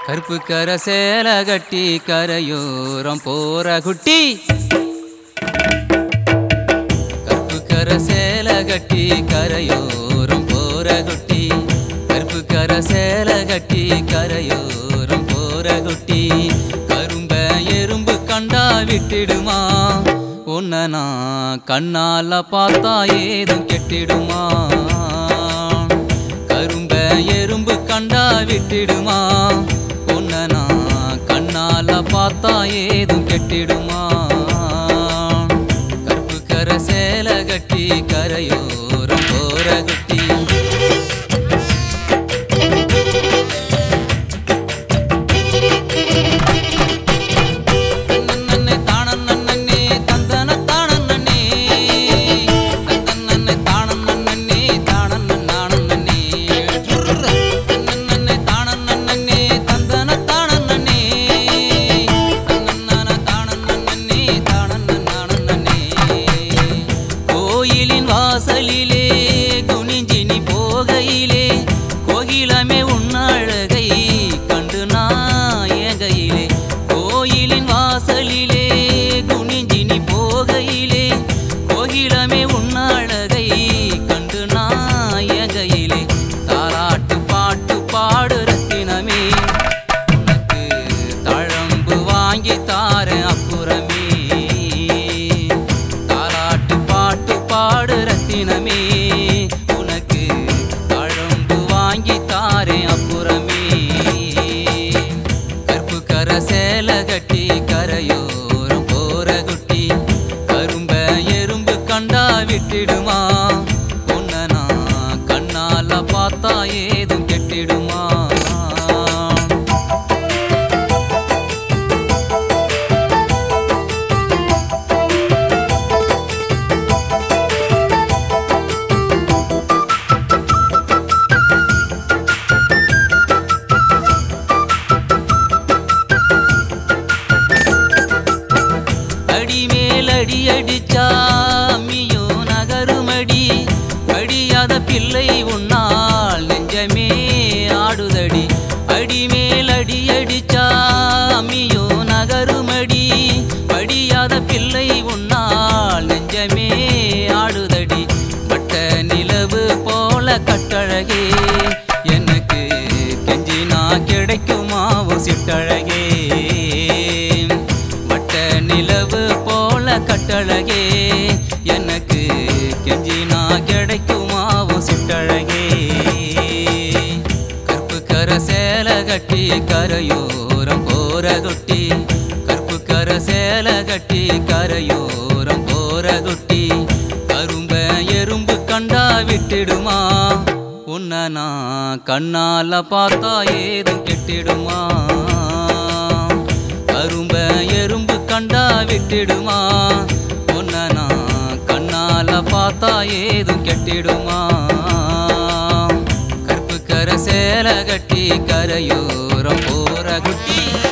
கருப்பு கர சேல கட்டி கரையோரம் போற குட்டி கருப்பு கர சேல கட்டி கரையோரம் போற குட்டி கருப்பு கர சேல கட்டி கரையோரம் போற குட்டி கரும்ப எறும்பு கண்டா விட்டுடுமா உன்னை நான் கண்ணால பார்த்தா ஏதும் கெட்டிடுமா கரும்ப எறும்பு கண்டா விட்டுடுமா உன்னை நான் கண்ணால பார்த்தா ஏதும் கெட்டிடுமா கருப்பு கர சேல கட்டி கரையோரம் போற குட்டி தன்னன்னே தானன்னன்னே தந்தன தானன்னே தன்னன்னே தானன்னன்னே தானன்னன்னானன்னே தன்னன்னே தானன்னன்னே தந்தன தானன்னே தன்னன்னான தானன்னன்னே தானன்னன்னானன்னே கோயிலின் வாசலிலே குனிஞ்சினி போகையிலே கோகிலமே உன்னழகை கண்டு நான் ஏகையிலே கோயிலின் வாசலிலே குனிஞ்சினி போகையிலே கோகிலமே உன்னழகை கண்டு நான் ஏகையிலே தாராட்டு பாட்டு பாடு ரத்தினமே உனக்கு தழம்பு வாங்கி தாரேன் அப்புறமே தாலாட்டு பாட்டு பாடு ரத்தினமே உனக்கு தழம்பு வாங்கி தாரேன் அப்புறமே கருப்பு கர சேல கட்டி கரையோரம் போற குட்டி கரும்ப எறும்பு கண்டா விட்டுடுமா உன்னை நான் கண்ணால பார்த்தா ஏதும் கெட்டிடுமா அடி மேல் அடி அடிச்சா அம்மியோ நகருமடி அடியாத பிள்ளை உன்னால் நெஞ்சமே ஆடுதடி அடி மேல் அடி அடிச்சா அம்மியோ நகருமடி படியாத பிள்ளை உன்னால் நெஞ்சமே ஆடுதடி பட்ட நிலவு போல கட்டழகே எனக்கு கெஞ்சினா கிடைக்குமா ஓ சிட்டழகே வட்ட நிலவு போல கட்டழகே எனக்கு கெஞ்சினா கிடைக்குமா ஓ சிட்டழகே கருப்பு கர சேல கட்டி கரையோரம் போற குட்டி கருப்பு கர சேல கட்டி கரையோரம் போற குட்டி கரும்ப எறும்பு கண்டா விட்டுடுமா உன்னை நான் கண்ணால பார்த்தா ஏதும் கெட்டிடுமா கரும்ப எறும்பு கண்டா விட்டுடுமா உன்னை நான் கண்ணால பார்த்தா ஏதும் கெட்டிடுமா கருப்பு கர சேல கட்டி கரையோரம் போற குட்டி